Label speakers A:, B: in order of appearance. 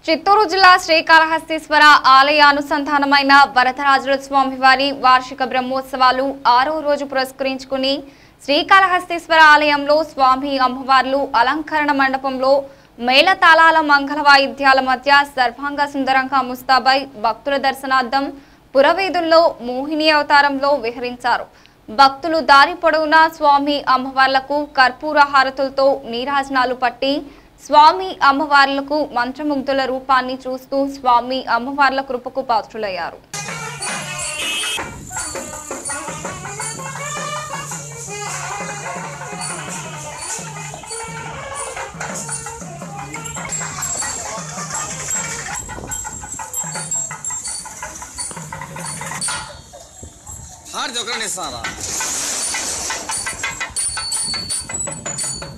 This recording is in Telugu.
A: చిత్తూరు జిల్లా శ్రీకాళహస్తీశ్వర ఆలయ అనుసంధానమైన వరదరాజుల స్వామివారి వార్షిక బ్రహ్మోత్సవాలు ఆరో రోజు పురస్కరించుకుని శ్రీకాళహస్తీశ్వర ఆలయంలో స్వామి అమ్మవార్లు అలంకరణ మండపంలో మేళతాళాల మంగళ వాయిద్యాల మధ్య సర్వాంగ సుందరంగా ముస్తాబై భక్తుల దర్శనార్థం పురవీధుల్లో మోహిని అవతారంలో విహరించారు భక్తులు దారి పొడవునా స్వామి అమ్మవార్లకు కర్పూర హారతులతో నీరాజనాలు పట్టి స్వామి అమ్మవార్లకు మంత్రముగ్ధుల రూపాన్ని చూస్తూ స్వామి అమ్మవార్ల కృపకు పాత్రులయ్యారు
B: హారతి ఒకరిని ఇస్తారా